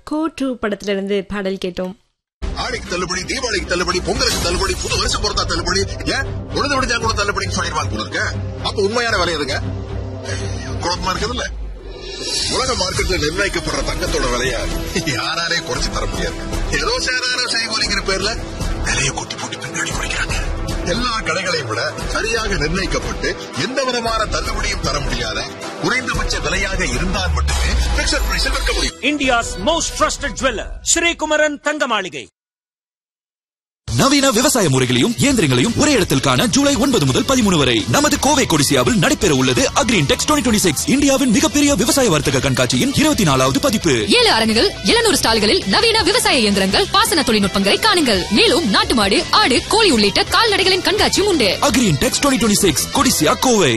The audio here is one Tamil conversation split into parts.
கோ டூ படத்துல இருந்து பாடல் கேட்டோம் ஆடிக்கு தள்ளுபடி தீபாவளிக்கு தள்ளுபடி பொங்கலுக்கு தள்ளுபடி புது வருஷம் பொறுத்தா தள்ளுபடி ஏன் உழுது விடுஞ்சா கூட தள்ளுபடின்னு சொல்லிடுவாங்க போல இருக்க அப்ப உண்மையான விலை எதுங்க குழப்பமா இருக்குதுல்ல உலக மார்க்கெட்ல நிர்ணயிக்கப்படுற தங்கத்தோட விலைய யாராலே குறைச்சு தர முடியாது ஏதோ சேதாரம் செய்கோலிங்கிற பேர்ல விலையை கொட்டி போட்டு பின்னாடி குறைக்கிறாங்க எல்லா கடைகளையும் விட சரியாக நிர்ணயிக்கப்பட்டு எந்த விதமான தள்ளுபடியும் தர முடியாத குறைந்தபட்ச விலையாக இருந்தால் மட்டுமே பிக்சர் பிரைஸில் விற்க முடியும் India's most trusted jeweler, Sri Kumaran Thangamaligai. நவீன விவசாய முறைகளையும் இயந்திரங்களையும் ஒரே இடத்தில் காண ஜூலை ஒன்பது முதல் பதிமூணு வரை நமது கோவை கொடிசியாவில் நடைபெற உள்ளது அக்ரீன் டெக்ஸ் டுவெண்ட்டி சிக்ஸ் இந்தியாவின் மிகப்பெரிய விவசாய வர்த்தக கண்காட்சியின் இருபத்தி நாலாவது பதிப்பு ஏழு அரங்குகள் எழுநூறு ஸ்டால்களில் நவீன விவசாய இயந்திரங்கள் பாசன தொழில்நுட்பங்களை காணுங்கள் மேலும் நாட்டு மாடு ஆடு கோழி உள்ளிட்ட கால்நடைகளின் கண்காட்சியும் உண்டு Agrintex twenty six Codissia Kovai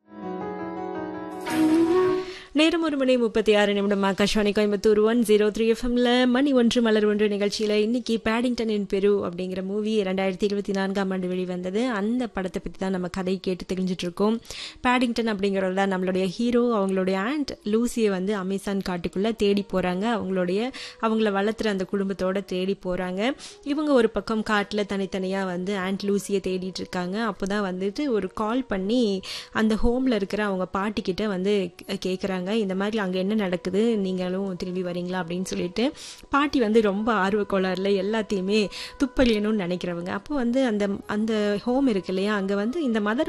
நேரம் ஒரு மணி முப்பத்தி ஆறு நிமிடம் Akashvani Coimbatore one zero three எஃப்எம்ல மணி ஒன்று மலர் ஒன்று நிகழ்ச்சியில இன்னைக்கு பேடிங்டனின் பெரு அப்படிங்கிற மூவி ரெண்டாயிரத்தி இருபத்தி நான்காம் ஆண்டு வெளிவந்தது அந்த படத்தை பத்தி தான் நம்ம கதை கேட்டு தெரிஞ்சிட்டு இருக்கோம் பேடிங்டன் அப்படிங்கிறது தான் நம்மளுடைய ஹீரோ அவங்களுடைய ஆண்ட் லூசியை வந்து அமேசான் காட்டுக்குள்ள தேடி போறாங்க அவங்களுடைய அவங்கள வளர்த்துற அந்த குடும்பத்தோட தேடி போறாங்க இவங்க ஒரு பக்கம் காட்டுல தனித்தனியா வந்து ஆண்ட் லூசியை தேடிட்டு இருக்காங்க அப்போதான் வந்துட்டு ஒரு கால் பண்ணி அந்த ஹோம்ல இருக்கிற அவங்க பாட்டி கிட்ட வந்து கேட்குறாங்க இந்த மாதிரி அங்கே என்ன நடக்குது நீங்களும் திரும்பி வரீங்களா அப்படின்னு சொல்லிட்டு பாட்டி வந்து ரொம்ப ஆர்வ கோளாறுல எல்லாத்தையுமே துப்பறியணும்னு நினைக்கிறவங்க அப்போ வந்து அந்த அந்த ஹோம் இருக்கு இல்லையா அங்கே வந்து இந்த மதர்